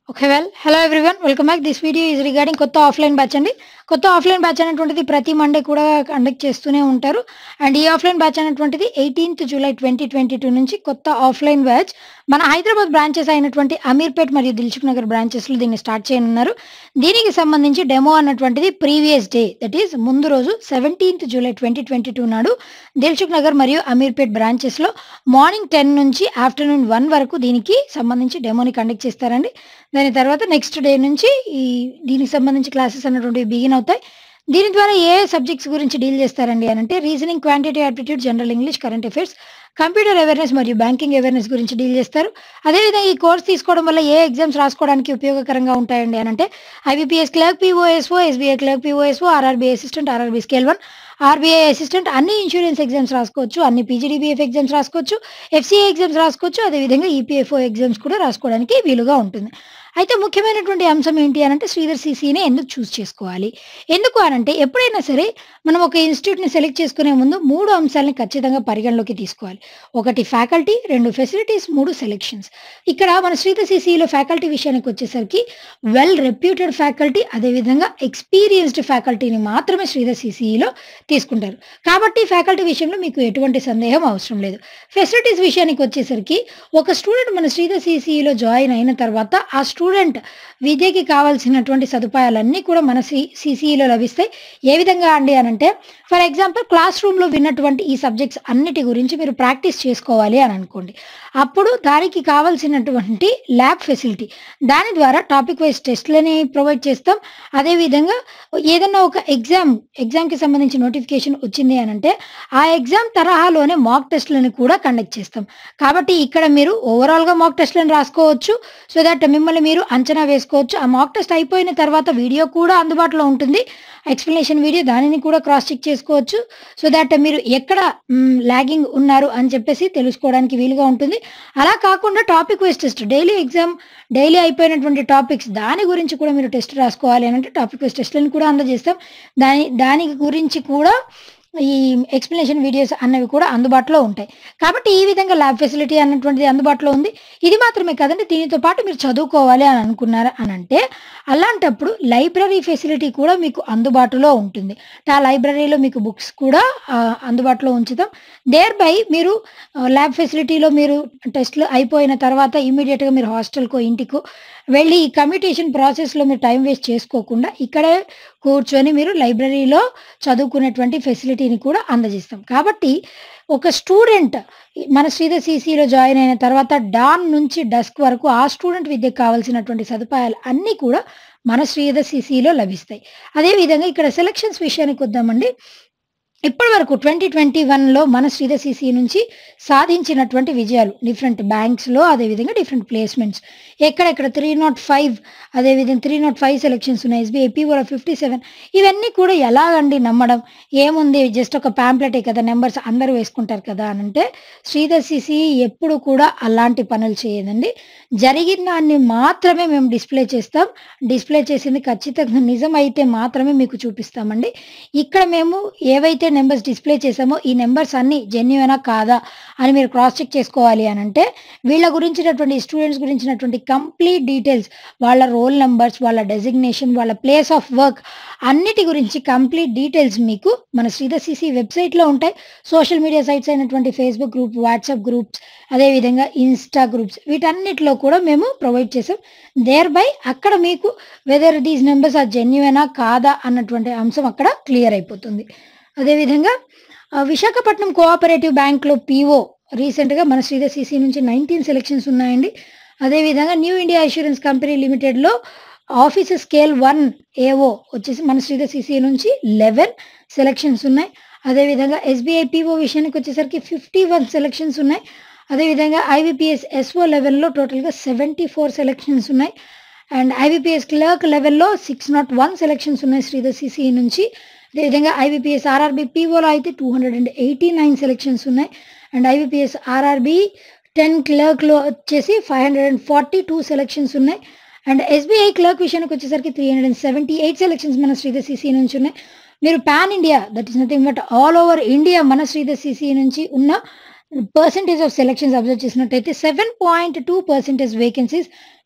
okay well hello everyone welcome back this video is regarding కొత్త offline batch అండి కొత్త offline batch అనేటువంటిది ప్రతి మండే కూడా కండక్ట్ చేస్తూనే ఉంటారు అండ్ ఈ ఆఫ్లైన్ బ్యాచ్ అనేటువంటిది eighteenth July twenty twenty two నుంచి కొత్త ఆఫ్లైన్ బ్యాచ్ మన హైదరాబాద్ బ్రాంచెస్ అయినటువంటి అమీర్పేట్ మరియు దిల్సుఖ్ నగర్ బ్రాంచెస్లో దీన్ని స్టార్ట్ చేయనున్నారు దీనికి సంబంధించి డెమో అన్నటువంటిది ప్రీవియస్ డే దట్ ఈస్ ముందు రోజు seventeenth July twenty twenty two నాడు దిల్సుఖ్ నగర్ మరియు అమీర్పేట్ బ్రాంచెస్లో మార్నింగ్ టెన్ నుంచి ఆఫ్టర్నూన్ వన్ వరకు దీనికి సంబంధించి డెమోని కండక్ట్ చేస్తారండి దాని తర్వాత నెక్స్ట్ డే నుంచి ఈ దీనికి సంబంధించి క్లాసెస్ అన్నటువంటివి బిగిన్ అవుతాయి దీని ద్వారా ఏ సబ్జెక్ట్స్ గురించి డీల్ చేస్తారండి అని అంటే reasoning quantity aptitude general English current affairs computer awareness మరియు బ్యాంకింగ్ అవేర్నెస్ గురించి డీల్ చేస్తారు అదేవిధంగా ఈ కోర్స్ తీసుకోవడం వల్ల ఏ ఎగ్జామ్స్ రాసుకోవడానికి ఉపయోగకరంగా ఉంటాయండి అని అంటే IBPS clerk PO SO SBI clerk PO SO RRB assistant RRB scale one RBI assistant అన్ని ఇన్సూరెన్స్ ఎగ్జామ్స్ రాసుకోవచ్చు అన్ని పీజీడీబీఎఫ్ ఎగ్జామ్స్ రాసుకోవచ్చు ఎఫ్సీఏ ఎగ్జామ్స్ రాసుకోవచ్చు అదేవిధంగా ఈపీఎఫ్ఓ ఎగ్జామ్స్ కూడా రాసుకోవడానికి వీలుగా ఉంటుంది అయితే ముఖ్యమైనటువంటి అంశం ఏంటి అని అంటే శ్రీధర్ సీసీనే ఎందుకు చూస్ చేసుకోవాలి ఎందుకు అనంటే ఎప్పుడైనా సరే మనం ఒక ఇన్స్టిట్యూట్ని సెలెక్ట్ చేసుకునే ముందు మూడు అంశాలని ఖచ్చితంగా పరిగణలోకి తీసుకోవాలి ఒకటి ఫ్యాకల్టీ రెండు ఫెసిలిటీస్ మూడు సెలెక్షన్స్ ఇక్కడ మన శ్రీధర్ సీసీలో ఫ్యాకల్టీ విషయానికి వచ్చేసరికి వెల్ రెప్యూటెడ్ ఫ్యాకల్టీ అదేవిధంగా ఎక్స్పీరియన్స్డ్ ఫ్యాకల్టీని మాత్రమే శ్రీధర్ సీసీలో తీసుకుంటారు కాబట్టి ఫ్యాకల్టీ విషయంలో మీకు ఎటువంటి సందేహం అవసరం లేదు ఫెసిలిటీస్ విషయానికి వచ్చేసరికి ఒక స్టూడెంట్ మన శ్రీధర్ సీసీలో జాయిన్ అయిన తర్వాత ఆ స్టూడెంట్ విద్యకి కావాల్సినటువంటి సదుపాయాలన్నీ కూడా మన సి సిసిఈలో లభిస్తాయి ఏ విధంగా అండి అని అంటే ఫర్ ఎగ్జాంపుల్ క్లాస్ రూమ్లో విన్నటువంటి ఈ సబ్జెక్ట్స్ అన్నిటి గురించి మీరు ప్రాక్టీస్ చేసుకోవాలి అని అనుకోండి అప్పుడు దానికి కావాల్సినటువంటి ల్యాబ్ ఫెసిలిటీ దాని ద్వారా టాపిక్ వైజ్ టెస్ట్లని ప్రొవైడ్ చేస్తాం అదేవిధంగా ఏదన్నా ఒక ఎగ్జామ్ ఎగ్జామ్కి సంబంధించి నోటిఫికేషన్ వచ్చింది అని అంటే ఆ ఎగ్జామ్ తరహాలోనే మాక్ టెస్ట్లను కూడా కండక్ట్ చేస్తాం కాబట్టి ఇక్కడ మీరు ఓవరాల్గా మాక్ టెస్ట్లను రాసుకోవచ్చు సో దట్ మిమ్మల్ని మీరు అంచనా వేసుకోవచ్చు ఆ మాక్ టెస్ట్ అయిపోయిన తర్వాత వీడియో కూడా అందుబాటులో ఉంటుంది ఎక్స్ప్లెనేషన్ వీడియో దానిని కూడా క్రాస్ చెక్ చేసుకోవచ్చు సో దట్ మీరు ఎక్కడ లాగింగ్ ఉన్నారు అని చెప్పేసి తెలుసుకోవడానికి వీలుగా ఉంటుంది అలా కాకుండా topic wise test daily exam daily అయిపోయినటువంటి టాపిక్స్ దాని గురించి కూడా మీరు టెస్ట్ రాసుకోవాలి అని అంటే టాపిక్ వైజ్ టెస్ట్లను కూడా అందజేస్తాం దాని దాని గురించి కూడా ఈ ఎక్స్ప్లెనేషన్ వీడియోస్ అన్నవి కూడా అందుబాటులో ఉంటాయి కాబట్టి ఈ విధంగా ల్యాబ్ ఫెసిలిటీ అన్నటువంటిది అందుబాటులో ఉంది ఇది మాత్రమే కాదండి దీనితో పాటు మీరు చదువుకోవాలి అని అనుకున్నారు అని అంటే అలాంటప్పుడు లైబ్రరీ ఫెసిలిటీ కూడా మీకు అందుబాటులో ఉంటుంది ఆ లైబ్రరీలో మీకు బుక్స్ కూడా ఆ, అందుబాటులో ఉంచుతాం దేర్ బై మీరు ల్యాబ్ ఫెసిలిటీలో మీరు టెస్ట్లు అయిపోయిన తర్వాత ఇమీడియట్గా మీరు హాస్టల్కో ఇంటికో వెళ్ళి ఈ కమ్యూటేషన్ ప్రాసెస్లో మీరు టైం వేస్ట్ చేసుకోకుండా ఇక్కడే కూర్చొని మీరు లైబ్రరీలో చదువుకునేటువంటి ఫెసిలిటీని కూడా అందజేస్తాం కాబట్టి ఒక స్టూడెంట్ మన శ్రీధర్ సీసీలో జాయిన్ అయిన తర్వాత డాన్ నుంచి డస్క్ వరకు ఆ స్టూడెంట్ విద్యకు కావాల్సినటువంటి సదుపాయాలు అన్నీ కూడా మన శ్రీధర్ సీసీలో లభిస్తాయి అదేవిధంగా ఇక్కడ సెలక్షన్స్ విషయానికి వద్దామండి ఇప్పటి వరకు ట్వంటీ ట్వంటీ వన్లో మన శ్రీధర్ సిసి నుంచి సాధించినటువంటి విజయాలు డిఫరెంట్ బ్యాంక్స్లో అదేవిధంగా డిఫరెంట్ ప్లేస్మెంట్స్ ఎక్కడెక్కడ త్రీ నాట్ ఫైవ్ అదేవిధంగా త్రీ నాట్ ఫైవ్ సెలెక్షన్స్ ఉన్నాయి ఎస్బీఐ పీఓలో ఫిఫ్టీ సెవెన్ ఇవన్నీ కూడా ఎలాగండి నమ్మడం ఏముంది జస్ట్ ఒక ప్యాంప్లెటే కదా నెంబర్స్ అందరూ వేసుకుంటారు కదా అని అంటే శ్రీధర్ సిసి ఎప్పుడు కూడా అలాంటి పనులు చేయదండి జరిగిన దాన్ని మాత్రమే మేము డిస్ప్లే చేస్తాం డిస్ప్లే చేసింది ఖచ్చితంగా నిజం అయితే మాత్రమే మీకు చూపిస్తామండి ఇక్కడ మేము ఏవైతే నెంబర్స్ డిస్ప్లే చేసామో ఈ నెంబర్స్ అన్ని జెన్యునా కాదా అని మీరు క్రాస్ చెక్ చేసుకోవాలి అని అంటే వీళ్ళ గురించినటువంటి స్టూడెంట్స్ గురించినటువంటి కంప్లీట్ డీటెయిల్స్ వాళ్ళ రోల్ నెంబర్స్ వాళ్ళ డెసిగ్నేషన్ వాళ్ళ ప్లేస్ ఆఫ్ వర్క్ అన్నిటి గురించి కంప్లీట్ డీటెయిల్స్ మీకు మన శ్రీధర్ సిసి వెబ్సైట్లో ఉంటాయి సోషల్ మీడియా సైట్స్ అయినటువంటి ఫేస్బుక్ గ్రూప్ వాట్సాప్ గ్రూప్స్ అదేవిధంగా ఇన్స్టా గ్రూప్స్ వీటన్నిటిలో కూడా మేము ప్రొవైడ్ చేసాం దేర్ బై అక్కడ మీకు వెదర్ దీస్ నెంబర్స్ ఆర్ జెన్యునా కాదా అన్నటువంటి అంశం అక్కడ క్లియర్ అయిపోతుంది అదేవిధంగా ఆ, విశాఖపట్నం కోఆపరేటివ్ బ్యాంక్లో పీఓ రీసెంట్గా మన శ్రీధర్ సిసి నుంచి నైన్టీన్ సెలెక్షన్స్ ఉన్నాయండి అదేవిధంగా న్యూ ఇండియా ఇన్సూరెన్స్ కంపెనీ లిమిటెడ్లో ఆఫీసర్ స్కేల్ వన్ ఏఓ వచ్చేసి మన శ్రీధర్ సిసి నుంచి లెవెన్ సెలెక్షన్స్ ఉన్నాయి అదేవిధంగా ఎస్బీఐ పీఓ విషయానికి వచ్చేసరికి ఫిఫ్టీ వన్ సెలెక్షన్స్ ఉన్నాయి అదేవిధంగా ఐబీపీఎస్ ఎస్ఓ లెవెల్లో టోటల్గా సెవెంటీ ఫోర్ సెలెక్షన్స్ ఉన్నాయి అండ్ ఐబీపీఎస్ క్లర్క్ లెవెల్లో సిక్స్ నాట్ వన్ సెలెక్షన్స్ ఉన్నాయి శ్రీధర్ సిసి నుంచి అదేవిధంగా ఐబీపీఎస్ ఆర్ఆర్బీ పీఓలో అయితే two hundred and eighty nine selections ఉన్నాయి అండ్ ఐబీపీఎస్ ఆర్ఆర్బీ టెన్ క్లర్క్లో వచ్చేసి five hundred and forty two selections ఉన్నాయి అండ్ ఎస్బీఐ క్లర్క్ విషయానికి వచ్చేసరికి three hundred and seventy eight selections మన శ్రీధర్ సిసి నుంచి ఉన్నాయి మీరు pan India that is nothing but all over India మన శ్రీధర్ సిసి నుంచి ఉన్న పర్సెంటేజ్ ఆఫ్ సెలెక్షన్స్ అబ్జర్వ్ చేసినట్టయితే seven point two percentage vacancies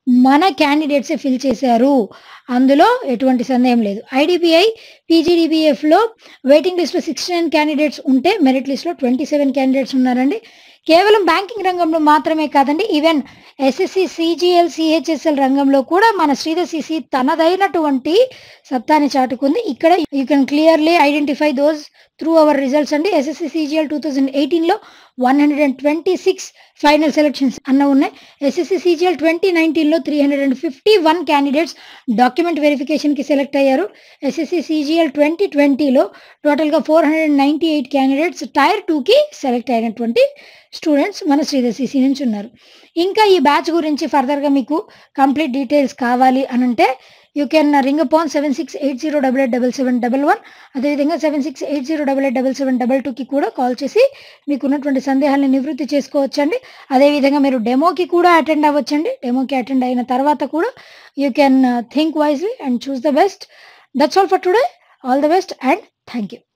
మన క్యాండిడేట్సే ఫిల్ చేశారు అందులో ఎటువంటి సందేహం లేదు ఐడిబిఐ పీజీడిబిఎఫ్లో వెయిటింగ్ లిస్ట్లో సిక్స్టీ నైన్ క్యాండిడేట్స్ ఉంటే మెరిట్ లిస్ట్లో ట్వంటీ సెవెన్ క్యాండిడేట్స్ ఉన్నారండి కేవలం బ్యాంకింగ్ రంగంలో మాత్రమే కాదండి ఈవెన్ ఎస్ఎస్సి సిజిఎల్ సిహెచ్ఎస్ఎల్ రంగంలో కూడా మన శ్రీధర్ సిసి తనదైనటువంటి సత్తాని చాటుకుంది ఇక్కడ you can clearly identify those through our results అండి ఎస్ఎస్సి సిజిఎల్ టూ థౌజండ్ ఎయిటీన్లో one hundred and twenty six final selections అన్న ఉన్నాయి ఎస్ఎస్సి సిజిఎల్ ట్వంటీ నైన్టీన్లో three hundred and fifty one candidates document వెరిఫికేషన్కి సెలెక్ట్ అయ్యారు ఎస్ఎస్సి సిజిఎల్ ట్వంటీ ట్వంటీలో టోటల్గా four hundred and ninety eight candidates tier టూకి select అయినటువంటి స్టూడెంట్స్ మన శ్రీధర్ సిసి నుంచి ఉన్నారు ఇంకా ఈ బ్యాచ్ గురించి ఫర్దర్గా మీకు కంప్లీట్ డీటెయిల్స్ కావాలి అని అంటే you can ring upon seven six eight zero double eight double seven double one అదేవిధంగా seven six eight zero double eight double seven double టూకి కూడా కాల్ చేసి మీకు ఉన్నటువంటి సందేహాలను నివృత్తి చేసుకోవచ్చండి అదేవిధంగా మీరు డెమోకి కూడా అటెండ్ అవ్వచ్చండి డెమోకి అటెండ్ అయిన తర్వాత కూడా you can think wisely and choose the best that's all for today all the best and thank you